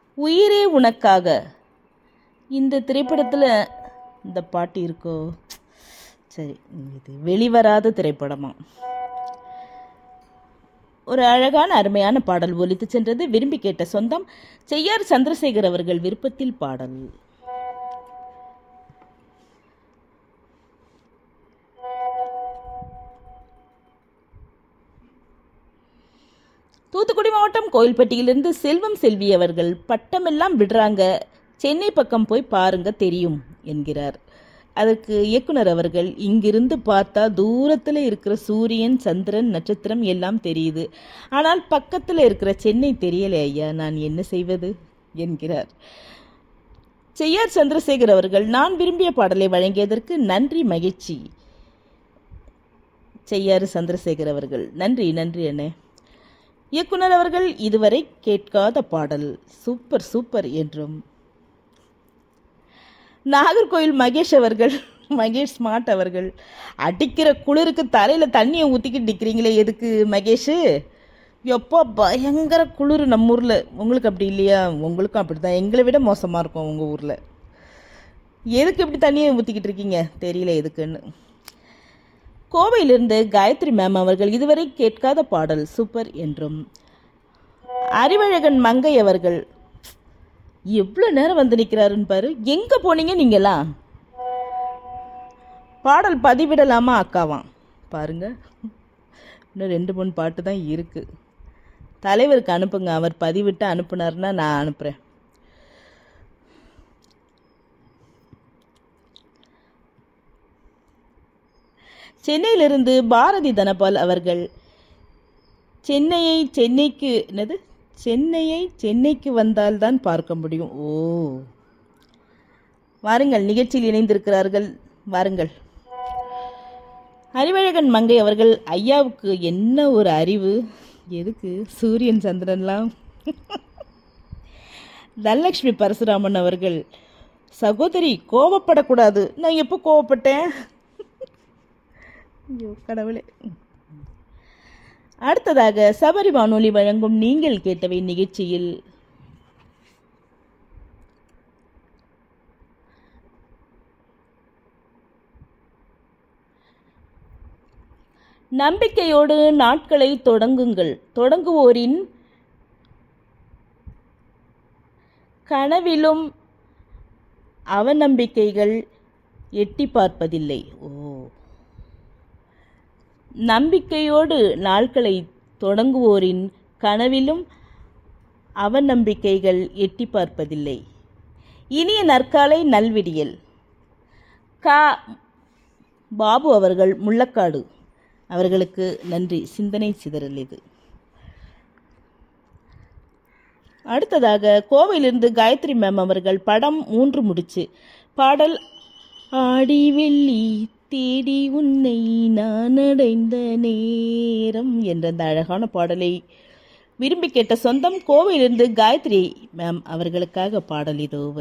உயிரே உனக்காக இந்த திரைப்படத்தில் இந்த பாட்டு இருக்கோ சரி இது வெளிவராத திரைப்படமா ஒரு அழகான அருமையான பாடல் ஒலித்து சென்றது விரும்பி கேட்ட சொந்தம் செய்யார் சந்திரசேகர் அவர்கள் விருப்பத்தில் பாடல் தூத்துக்குடி மாவட்டம் கோயில்பட்டியிலிருந்து செல்வம் செல்வி அவர்கள் பட்டமெல்லாம் விடுறாங்க சென்னை பக்கம் போய் பாருங்க தெரியும் என்கிறார் அதற்கு இயக்குனர் அவர்கள் இங்கிருந்து பார்த்தா தூரத்தில் இருக்கிற சூரியன் சந்திரன் நட்சத்திரம் எல்லாம் தெரியுது ஆனால் பக்கத்தில் இருக்கிற சென்னை தெரியல ஐயா நான் என்ன செய்வது என்கிறார் செய்யார் சந்திரசேகர் அவர்கள் நான் விரும்பிய பாடலை வழங்கியதற்கு நன்றி மகிழ்ச்சி செய்யாறு சந்திரசேகர் அவர்கள் நன்றி நன்றி அண்ணே இயக்குனர் அவர்கள் இதுவரை கேட்காத பாடல் சூப்பர் சூப்பர் என்றும் நாகர்கோயில் மகேஷ் அவர்கள் மகேஷ் ஸ்மார்ட் அவர்கள் அடிக்கிற குளிருக்கு தலையில் தண்ணியை ஊற்றிக்கிட்டு நிற்கிறீங்களே எதுக்கு மகேஷ் எப்போ பயங்கர குளிர் நம்ம ஊரில் உங்களுக்கு அப்படி இல்லையா உங்களுக்கும் அப்படி தான் எங்களை விட மோசமாக இருக்கும் உங்கள் ஊரில் எதுக்கு இப்படி தண்ணியை ஊற்றிக்கிட்டு இருக்கீங்க தெரியல எதுக்குன்னு கோவையிலிருந்து காயத்ரி மேம் அவர்கள் இதுவரை கேட்காத பாடல் சூப்பர் என்றும் அறிவழகன் மங்கை அவர்கள் எவ்வளோ நேரம் வந்து நிற்கிறாருன்னு பாரு எங்கே போனீங்க நீங்களாம் பாடல் பதிவிடலாமா அக்காவாம் பாருங்க இன்னும் ரெண்டு மூணு பாட்டு தான் இருக்கு தலைவருக்கு அனுப்புங்க அவர் பதிவிட்டு அனுப்புனாருன்னா நான் அனுப்புகிறேன் சென்னையிலிருந்து பாரதி தனபால் அவர்கள் சென்னையை சென்னைக்கு என்னது சென்னையை சென்னைக்கு வந்தால்தான் பார்க்க முடியும் ஓ வாருங்கள் நிகழ்ச்சியில் இணைந்திருக்கிறார்கள் வாருங்கள் அறிவழகன் மங்கை அவர்கள் ஐயாவுக்கு என்ன ஒரு அறிவு எதுக்கு சூரியன் சந்திரன்லாம் தனலட்சுமி பரசுராமன் அவர்கள் சகோதரி கோவப்படக்கூடாது நான் எப்போ கோவப்பட்டேன் ஐயோ கடவுளே அடுத்ததாக சபரி வானொலி வழங்கும் நீங்கள் கேட்டவை நிகழ்ச்சியில் நம்பிக்கையோடு நாட்களை தொடங்குங்கள் தொடங்குவோரின் கனவிலும் அவநம்பிக்கைகள் எட்டி பார்ப்பதில்லை ஓ நம்பிக்கையோடு நாட்களை தொடங்குவோரின் கனவிலும் அவநம்பிக்கைகள் எட்டி பார்ப்பதில்லை இனிய நற்காலை நல்விடியல் கா பாபு அவர்கள் முள்ளக்காடு அவர்களுக்கு நன்றி சிந்தனை சிதறல் இது அடுத்ததாக கோவையிலிருந்து காயத்ரி மேம் அவர்கள் படம் மூன்று முடிச்சு பாடல் ஆடி வெள்ளி தேடி உன்னை நான் அடைந்த நேரம் என்ற அந்த அழகான பாடலை விரும்பி கேட்ட சொந்தம் கோவையிலிருந்து காயத்ரி மேம் அவர்களுக்காக பாடல் இதோ